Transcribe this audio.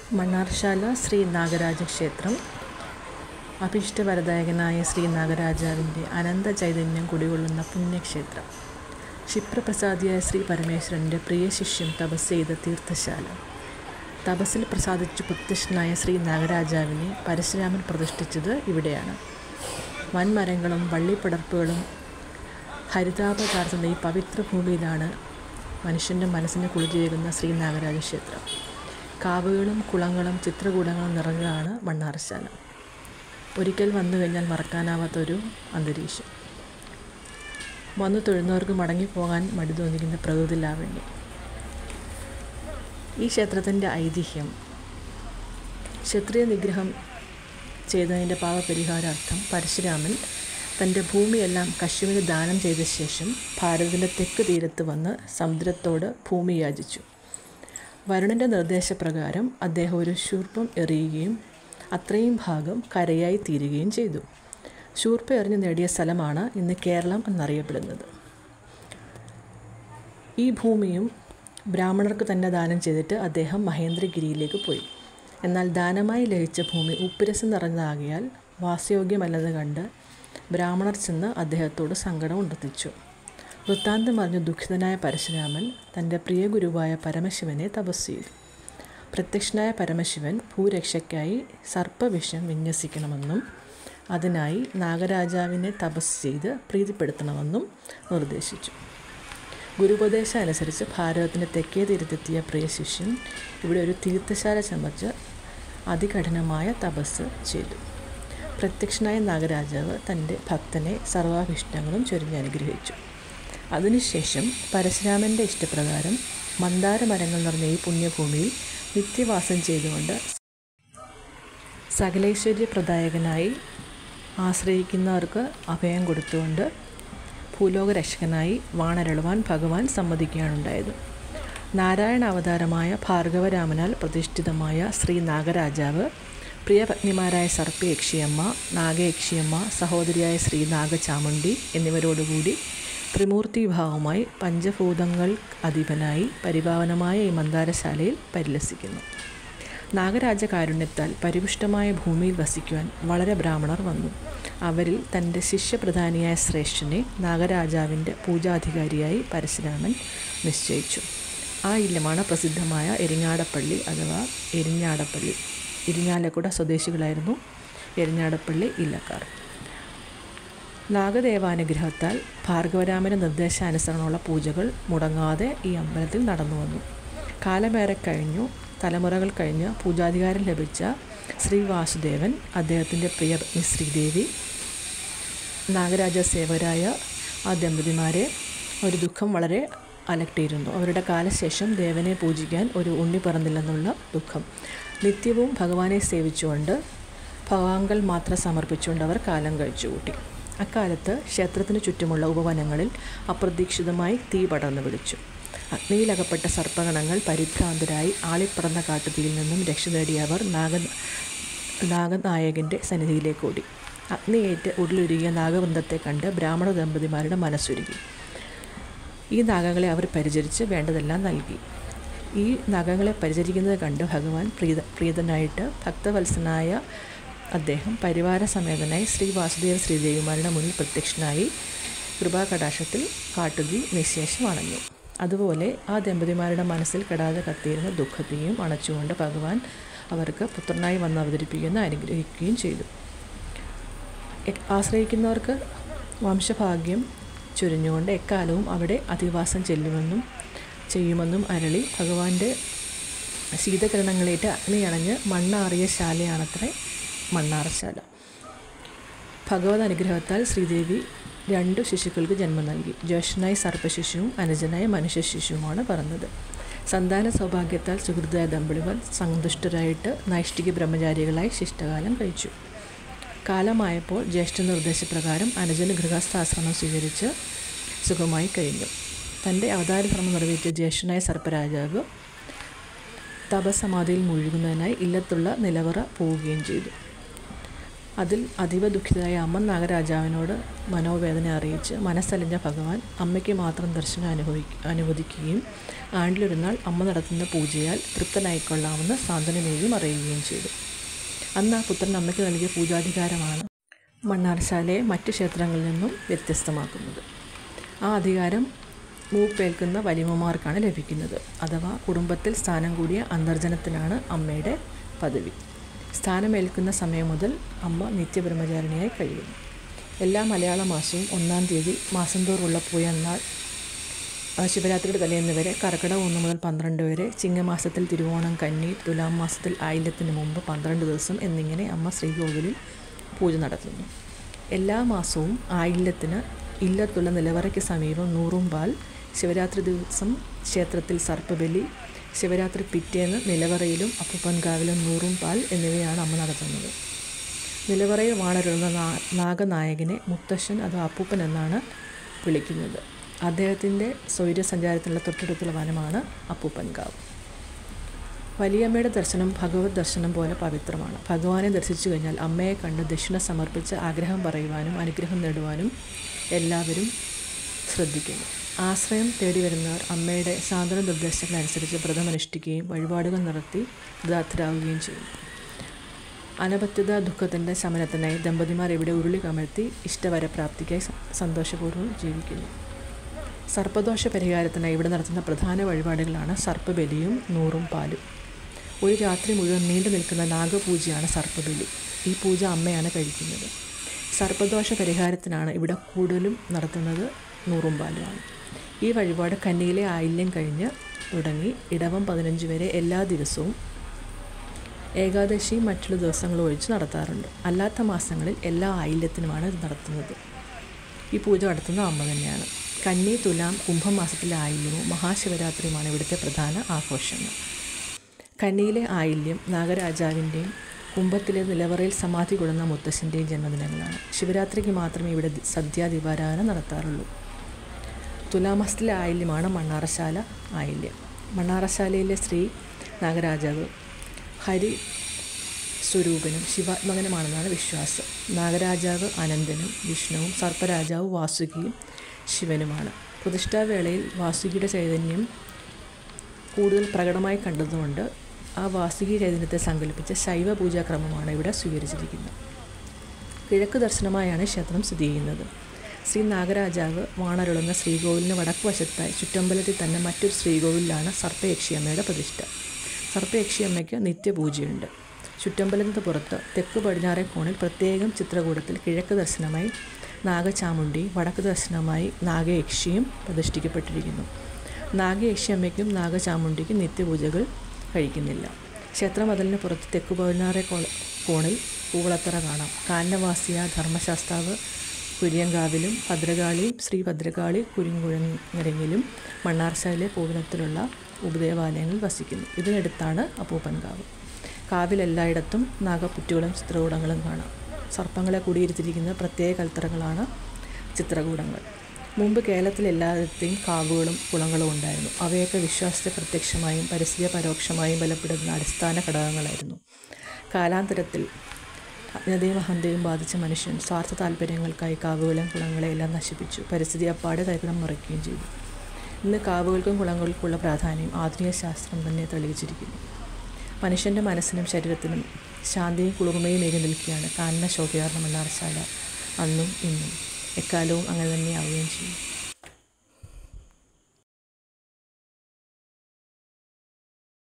മണ്ണാർശാല ശ്രീ നാഗരാജ ക്ഷേത്രം അഭീഷ്ടവരദായകനായ ശ്രീ നാഗരാജാവിൻ്റെ അനന്ത ചൈതന്യം കുടികൊള്ളുന്ന പുണ്യക്ഷേത്രം ക്ഷിപ്രപ്രസാദിയായ ശ്രീ പരമേശ്വരൻ്റെ പ്രിയ ശിഷ്യം തപസ് ചെയ്ത തീർത്ഥശാല തപസ്സിൽ പ്രസാദിച്ചു പ്രത്യക്ഷനായ ശ്രീ നാഗരാജാവിനെ പരശുരാമൻ പ്രതിഷ്ഠിച്ചത് ഇവിടെയാണ് വൻമരങ്ങളും വള്ളിപ്പടർപ്പുകളും ഹരിതാപ ചാർത്തുന്ന ഈ പവിത്ര ഭൂമിയിലാണ് മനുഷ്യൻ്റെ മനസ്സിന് കുളിരേകുന്ന ശ്രീ നാഗരാജ ക്ഷേത്രം കാവുകളും കുളങ്ങളും ചിത്രകൂടങ്ങളും നിറഞ്ഞതാണ് മണ്ണാർശാല ഒരിക്കൽ വന്നു കഴിഞ്ഞാൽ മറക്കാനാവാത്തൊരു അന്തരീക്ഷം വന്നു തൊഴുന്നവർക്ക് മടങ്ങിപ്പോകാൻ മടി തോന്നിക്കുന്ന പ്രകൃതി ലാവണ്യം ഈ ക്ഷേത്രത്തിൻ്റെ ഐതിഹ്യം ക്ഷത്രിയ നിഗ്രഹം ചെയ്തതിൻ്റെ പാപപരിഹാരാർത്ഥം പരശുരാമൻ തൻ്റെ ഭൂമിയെല്ലാം കശ്യപിന് ദാനം ചെയ്ത ശേഷം ഭാരതത്തിൻ്റെ തെക്ക് തീരത്ത് വന്ന് സമുദ്രത്തോട് ഭൂമി യാചിച്ചു വരുണൻ്റെ നിർദ്ദേശപ്രകാരം അദ്ദേഹം ഒരു ശൂർപ്പം എറിയുകയും അത്രയും ഭാഗം കരയായി തീരുകയും ചെയ്തു ശൂർപ്പ എറിഞ്ഞു നേടിയ സ്ഥലമാണ് ഇന്ന് കേരളം എന്നറിയപ്പെടുന്നത് ഈ ഭൂമിയും ബ്രാഹ്മണർക്ക് തന്നെ ദാനം ചെയ്തിട്ട് അദ്ദേഹം മഹേന്ദ്രഗിരിയിലേക്ക് പോയി എന്നാൽ ദാനമായി ലഭിച്ച ഭൂമി ഉപ്പുരസം നിറഞ്ഞതാകിയാൽ വാസയോഗ്യമല്ലെന്ന് കണ്ട് ബ്രാഹ്മണർ ചെന്ന് അദ്ദേഹത്തോട് സങ്കടം ഉണർത്തിച്ചു വൃത്താന്തം അറിഞ്ഞ് ദുഃഖിതനായ പരശുരാമൻ തൻ്റെ പ്രിയ ഗുരുവായ പരമശിവനെ തപസ് ചെയ്തു പ്രത്യക്ഷനായ പരമശിവൻ ഭൂരക്ഷയ്ക്കായി സർപ്പവിഷം വിന്യസിക്കണമെന്നും അതിനായി നാഗരാജാവിനെ തപസ് ചെയ്ത് പ്രീതിപ്പെടുത്തണമെന്നും നിർദ്ദേശിച്ചു ഗുരുപദേശം അനുസരിച്ച് ഭാരതത്തിൻ്റെ തെക്കേ തീരത്തെത്തിയ പ്രിയ ശിഷ്യൻ ഇവിടെ ഒരു തീർത്ഥശാല ചമച്ച് അതികഠിനമായ തപസ് ചെയ്തു പ്രത്യക്ഷനായ നാഗരാജാവ് തൻ്റെ ഭക്തനെ സർവാഭിഷ്ടങ്ങളും ചൊരിഞ്ഞ് അനുഗ്രഹിച്ചു അതിനുശേഷം പരശുരാമൻ്റെ ഇഷ്ടപ്രകാരം മന്ദാര മരങ്ങൾ നിറഞ്ഞ ഈ പുണ്യഭൂമിയിൽ നിത്യവാസം ചെയ്തുകൊണ്ട് സകലൈശ്വര്യപ്രദായകനായി ആശ്രയിക്കുന്നവർക്ക് അഭയം കൊടുത്തുകൊണ്ട് ഭൂലോകരക്ഷകനായി വാണരളുവാൻ ഭഗവാൻ സമ്മതിക്കുകയാണുണ്ടായത് നാരായണ അവതാരമായ ഭാർഗവരാമനാൽ പ്രതിഷ്ഠിതമായ ശ്രീ നാഗരാജാവ് പ്രിയപത്നിമാരായ സർപ്പയക്ഷിയമ്മ നാഗയക്ഷിയമ്മ സഹോദരിയായ ശ്രീ നാഗചാമുണ്ടി എന്നിവരോടുകൂടി ത്രിമൂർത്തി വിഭാഗവുമായി പഞ്ചഭൂതങ്ങൾ അധിപനായി പരിപാവനമായ ഈ മന്ദാരശാലയിൽ പരിലസിക്കുന്നു നാഗരാജകാരുണ്യത്താൽ പരിപുഷ്ടമായ ഭൂമിയിൽ വസിക്കുവാൻ വളരെ ബ്രാഹ്മണർ വന്നു അവരിൽ തൻ്റെ ശിഷ്യപ്രധാനിയായ ശ്രേഷ്ഠനെ നാഗരാജാവിൻ്റെ പൂജാധികാരിയായി പരശുരാമൻ നിശ്ചയിച്ചു ആ ഇല്ലമാണ് പ്രസിദ്ധമായ എരിങ്ങാടപ്പള്ളി അഥവാ എരിഞ്ഞാടപ്പള്ളി ഇരിഞ്ഞാലക്കുട സ്വദേശികളായിരുന്നു എരിഞ്ഞാടപ്പള്ളി ഇല്ലക്കാർ നാഗദേവാനുഗ്രഹത്താൽ ഭാർഗവരാമൻ്റെ നിർദ്ദേശാനുസരണമുള്ള പൂജകൾ മുടങ്ങാതെ ഈ അമ്പലത്തിൽ നടന്നു വന്നു കാലമേറെ കഴിഞ്ഞു തലമുറകൾ കഴിഞ്ഞ് പൂജാധികാരം ലഭിച്ച ശ്രീ വാസുദേവൻ അദ്ദേഹത്തിൻ്റെ പ്രിയപത്നി ശ്രീദേവി നാഗരാജ സേവരായ ആ ദമ്പതിമാരെ ഒരു ദുഃഖം വളരെ അലട്ടിയിരുന്നു അവരുടെ കാലശേഷം ദേവനെ പൂജിക്കാൻ ഒരു ഉണ്ണി പിറന്നില്ലെന്നുള്ള ദുഃഖം നിത്യവും ഭഗവാനെ സേവിച്ചുകൊണ്ട് ഭഗവാങ്കൾ മാത്രം സമർപ്പിച്ചുകൊണ്ട് അവർ കാലം കഴിച്ചുകൂട്ടി അക്കാലത്ത് ക്ഷേത്രത്തിന് ചുറ്റുമുള്ള ഉപവനങ്ങളിൽ അപ്രതീക്ഷിതമായി തീ പടർന്നു പിടിച്ചു അഗ്നിയിലകപ്പെട്ട സർപ്പഗണങ്ങൾ പരിഭ്രാന്തരായി ആളിപ്പടർന്ന കാട്ടുതീയിൽ നിന്നും രക്ഷ നേടിയവർ നാഗ നാഗനായകൻ്റെ സന്നിധിയിലേക്ക് ഓടി അഗ്നിയേറ്റ് ഉരുളുരുകിയ നാഗവൃന്ദത്തെ കണ്ട് ബ്രാഹ്മണ ദമ്പതിമാരുടെ മനസ്സുരുകി ഈ നാഗങ്ങളെ അവർ പരിചരിച്ച് വേണ്ടതെല്ലാം നൽകി ഈ നാഗങ്ങളെ പരിചരിക്കുന്നത് കണ്ട് ഭഗവാൻ പ്രീത പ്രീതനായിട്ട് ഭക്തവത്സനായ അദ്ദേഹം പരിവാര സമേതനായി ശ്രീ വാസുദേവ ശ്രീദേവിമാരുടെ മുന്നിൽ പ്രത്യക്ഷനായി കൃപാകടാക്ഷത്തിൽ കാട്ടുതീ നിശേഷം അണഞ്ഞു അതുപോലെ ആ ദമ്പതിമാരുടെ മനസ്സിൽ കെടാതെ കത്തിയിരുന്ന ദുഃഖത്തെയും അണച്ചുകൊണ്ട് ഭഗവാൻ അവർക്ക് പുത്രനായി വന്ന് അവതരിപ്പിക്കുന്ന അനുഗ്രഹിക്കുകയും ചെയ്തു ആശ്രയിക്കുന്നവർക്ക് വംശഭാഗ്യം ചൊരിഞ്ഞുകൊണ്ട് എക്കാലവും അവിടെ അധിവാസം ചെല്ലുമെന്നും ചെയ്യുമെന്നും അരളി ഭഗവാന്റെ ശീതകിരണങ്ങളേറ്റ് അഗ്നിയണഞ്ഞ് മണ്ണാറിയ ശാലയാണത്രേ മണ്ണാറശാല ഭഗവത് അനുഗ്രഹത്താൽ ശ്രീദേവി രണ്ടു ശിശുക്കൾക്ക് ജന്മം നൽകി ജ്യേഷ്ഠനായി സർപ്പശിശുവും അനുജനായ മനുഷ്യ ശിശുവുമാണ് പറഞ്ഞത് സന്താന സൗഭാഗ്യത്താൽ സുഹൃതായ ദമ്പതികൾ സന്തുഷ്ടരായിട്ട് നൈഷ്ഠിക ബ്രഹ്മചാരികളായി ശിഷ്ടകാലം കഴിച്ചു കാലമായപ്പോൾ ജ്യേഷ്ഠ നിർദ്ദേശപ്രകാരം അനുജന് ഗൃഹസ്ഥാശ്രമം സ്വീകരിച്ച് സുഖമായി കഴിഞ്ഞു തൻ്റെ അവതാരധർമ്മം നിറവേറ്റിയ ജ്യേഷ്ഠനായ സർപ്പരാജാവ് തപസമാധിയിൽ മുഴുകുന്നതിനായി ഇല്ലത്തുള്ള നിലവറ പോവുകയും ചെയ്തു അതിൽ അതീവ ദുഃഖിതയായ അമ്മ നാഗരാജാവിനോട് മനോവേദന അറിയിച്ച് മനസ്സലിഞ്ഞ ഭഗവാൻ അമ്മയ്ക്ക് മാത്രം ദർശനം അനുഭവി അനുവദിക്കുകയും ആണ്ടിലൊരു നാൾ അമ്മ നടത്തുന്ന പൂജയാൽ തൃപ്തനായിക്കൊള്ളാമെന്ന് സാന്ത്വനമേയും അറിയുകയും ചെയ്തു അന്ന് ആ പുത്രൻ അമ്മയ്ക്ക് നൽകിയ പൂജാധികാരമാണ് മണ്ണാർശാലയെ മറ്റു ക്ഷേത്രങ്ങളിൽ നിന്നും വ്യത്യസ്തമാക്കുന്നത് ആ അധികാരം മൂപ്പേൽക്കുന്ന വലിയമ്മമാർക്കാണ് ലഭിക്കുന്നത് അഥവാ കുടുംബത്തിൽ സ്ഥാനം കൂടിയ അന്തർജനത്തിനാണ് അമ്മയുടെ പദവി സ്ഥാനമേൽക്കുന്ന സമയം മുതൽ അമ്മ നിത്യബ്രഹ്മചാരിണിയായി കഴിയുന്നു എല്ലാ മലയാള മാസവും ഒന്നാം തീയതി മാസം തോറുള്ള പൂയ നാൾ ശിവരാത്രിയുടെ തലേന്ന് വരെ കർക്കിടക ഒന്ന് മുതൽ പന്ത്രണ്ട് വരെ ചിങ്ങമാസത്തിൽ തിരുവോണം കന്നി തുലാം മാസത്തിൽ ആയില്യത്തിന് മുമ്പ് പന്ത്രണ്ട് ദിവസം എന്നിങ്ങനെ അമ്മ ശ്രീകോവിലിൽ പൂജ നടത്തുന്നു എല്ലാ മാസവും ആയില്യത്തിന് ഇല്ലത്തുള്ള നിലവറയ്ക്ക് സമീപം നൂറും പാൽ ശിവരാത്രി ദിവസം ക്ഷേത്രത്തിൽ സർപ്പബലി ശിവരാത്രി പിറ്റേന്ന് നിലവറയിലും അപ്പൂപ്പൻകാവിലും നൂറും പാൽ എന്നിവയാണ് അമ്മ നടത്തുന്നത് നിലവറയിൽ വാണരുന്ന നാ നാഗനായകനെ മുത്തശ്ശൻ അഥവാ അപ്പൂപ്പൻ എന്നാണ് വിളിക്കുന്നത് അദ്ദേഹത്തിൻ്റെ സ്വൈര്യസഞ്ചാരത്തിനുള്ള തൊട്ടടുത്തുള്ള വനമാണ് അപ്പൂപ്പൻകാവ് വലിയമ്മയുടെ ദർശനം ഭഗവത് ദർശനം പോലെ പവിത്രമാണ് ഭഗവാനെ ദർശിച്ചു കഴിഞ്ഞാൽ അമ്മയെ കണ്ട് ദക്ഷിണ സമർപ്പിച്ച് ആഗ്രഹം പറയുവാനും അനുഗ്രഹം നേടുവാനും എല്ലാവരും ശ്രദ്ധിക്കുന്നു ആശ്രയം തേടി വരുന്നവർ അമ്മയുടെ സാന്ത്വന നിർദ്ദേശങ്ങളനുസരിച്ച് വ്രതമനുഷ്ഠിക്കുകയും വഴിപാടുകൾ നടത്തി കൃതാർത്ഥരാകുകയും ചെയ്യും അനപത്യത ദുഃഖത്തിൻ്റെ ശമനത്തിനായി ദമ്പതിമാർ ഇവിടെ ഉരുളി കമഴ്ത്തി ഇഷ്ടവരപ്രാപ്തിക്കായി സന്തോഷപൂർവ്വം ജീവിക്കുന്നു സർപ്പദോഷ പരിഹാരത്തിനായി ഇവിടെ നടത്തുന്ന പ്രധാന വഴിപാടുകളാണ് സർപ്പബലിയും നൂറും പാലും ഒരു രാത്രി മുഴുവൻ നീണ്ടു നിൽക്കുന്ന നാഗപൂജയാണ് സർപ്പബലി ഈ പൂജ അമ്മയാണ് കഴിക്കുന്നത് സർപ്പദോഷ പരിഹാരത്തിനാണ് ഇവിടെ കൂടുതലും നടത്തുന്നത് നൂറും പാലുമാണ് ഈ വഴിപാട് കന്നിയിലെ ആയില്യം കഴിഞ്ഞ് തുടങ്ങി ഇടവം പതിനഞ്ച് വരെ എല്ലാ ദിവസവും ഏകാദശി മറ്റുള്ള ദിവസങ്ങൾ ഒഴിച്ച് നടത്താറുണ്ട് അല്ലാത്ത മാസങ്ങളിൽ എല്ലാ ആയില്യത്തിനുമാണ് ഇത് നടത്തുന്നത് ഈ പൂജ നടത്തുന്ന അമ്മ തന്നെയാണ് കന്നി തുലാം കുംഭമാസത്തിലെ ആയില്യവും മഹാശിവരാത്രിയുമാണ് ഇവിടുത്തെ പ്രധാന ആഘോഷങ്ങൾ കന്നിയിലെ ആയില്യം നാഗരാജാവിൻ്റെയും കുംഭത്തിലെ നിലവറയിൽ സമാധി കൊള്ളുന്ന മുത്തശ്ശൻ്റെയും ജന്മദിനങ്ങളാണ് ശിവരാത്രിക്ക് മാത്രമേ ഇവിടെ സദ്യ ദിവാരാധന നടത്താറുള്ളൂ തുലാമാസത്തിലെ ആയില്യമാണ് മണ്ണാറശാല ആയില്യം മണ്ണാറശാലയിലെ ശ്രീ നാഗരാജാവ് ഹരി സ്വരൂപനും ശിവാത്മകനുമാണെന്നാണ് വിശ്വാസം നാഗരാജാവ് അനന്തനും വിഷ്ണുവും സർപ്പരാജാവ് വാസുകിയും ശിവനുമാണ് പ്രതിഷ്ഠാവേളയിൽ വാസുകിയുടെ ചൈതന്യം കൂടുതൽ പ്രകടമായി കണ്ടതുകൊണ്ട് ആ വാസുകി ചൈതന്യത്തെ സങ്കല്പിച്ച ശൈവ പൂജാക്രമമാണ് ഇവിടെ സ്വീകരിച്ചിരിക്കുന്നത് കിഴക്ക് ദർശനമായാണ് ക്ഷേത്രം സ്ഥിതി ചെയ്യുന്നത് ശ്രീ നാഗരാജാവ് വാണരുളുന്ന ശ്രീകോവിലിന് വടക്ക് വശത്തായി ചുറ്റമ്പലത്തിൽ തന്നെ മറ്റൊരു ശ്രീകോവിലാണ് സർപ്പയക്ഷിയമ്മയുടെ പ്രതിഷ്ഠ സർപ്പയക്ഷിയമ്മയ്ക്ക് നിത്യപൂജയുണ്ട് ചുറ്റമ്പലത്തിന് പുറത്ത് തെക്ക് പടിഞ്ഞാറേ കോണിൽ പ്രത്യേകം ചിത്രകൂടത്തിൽ കിഴക്ക് ദർശനമായി നാഗചാമുണ്ടി വടക്ക് ദർശനമായി നാഗയക്ഷിയും പ്രതിഷ്ഠിക്കപ്പെട്ടിരിക്കുന്നു നാഗയക്ഷിയമ്മയ്ക്കും നാഗചാമുണ്ടിക്കും നിത്യപൂജകൾ കഴിക്കുന്നില്ല ക്ഷേത്രമതിലിന് പുറത്ത് തെക്ക് പടിഞ്ഞാറേ കോണിൽ കൂവളത്തറ കാണാം കാനവാസിയ ധർമ്മശാസ്താവ് കുര്യങ്കാവിലും ഭദ്രകാളി ശ്രീ ഭദ്രകാളി കുരിങ്കുഴങ്ങരങ്ങിലും മണ്ണാർശാലിലെ പൂവനത്തിലുള്ള ഉപദേവാലയങ്ങളിൽ വസിക്കുന്നു ഇതിനടുത്താണ് അപ്പൂപ്പൻകാവ് കാവിലെല്ലായിടത്തും നാഗപ്പുറ്റുകളും ചിത്രകൂടങ്ങളും കാണാം സർപ്പങ്ങളെ കുടിയിരുത്തിയിരിക്കുന്ന പ്രത്യേക കൽത്തറകളാണ് ചിത്രകൂടങ്ങൾ മുമ്പ് കേരളത്തിൽ എല്ലായിടത്തെയും കാവുകളും കുളങ്ങളും ഉണ്ടായിരുന്നു അവയൊക്കെ വിശ്വാസത്തെ പ്രത്യക്ഷമായും പരിസ്ഥിതിയെ പരോക്ഷമായും ബലപ്പെടുത്തുന്ന അടിസ്ഥാന ഘടകങ്ങളായിരുന്നു കാലാന്തരത്തിൽ അജ്ഞതയും അഹന്തയും ബാധിച്ച മനുഷ്യൻ സ്വാർത്ഥ താല്പര്യങ്ങൾക്കായി കാവുകളും കുളങ്ങളെ എല്ലാം നശിപ്പിച്ചു പരിസ്ഥിതി അപ്പാടെ തകിടം മറിക്കുകയും ചെയ്തു ഇന്ന് കാവുകൾക്കും കുളങ്ങൾക്കുള്ള പ്രാധാന്യം ആധുനിക ശാസ്ത്രം തന്നെ തെളിയിച്ചിരിക്കുന്നു മനുഷ്യൻ്റെ മനസ്സിനും ശരീരത്തിനും ശാന്തിയും കുളിർമയും ഏകി നിൽക്കുകയാണ് കാനന ശോഭയാർന്ന മണ്ണാർശാല അന്നും ഇന്നും എക്കാലവും അങ്ങനെ തന്നെയാവുകയും ചെയ്യും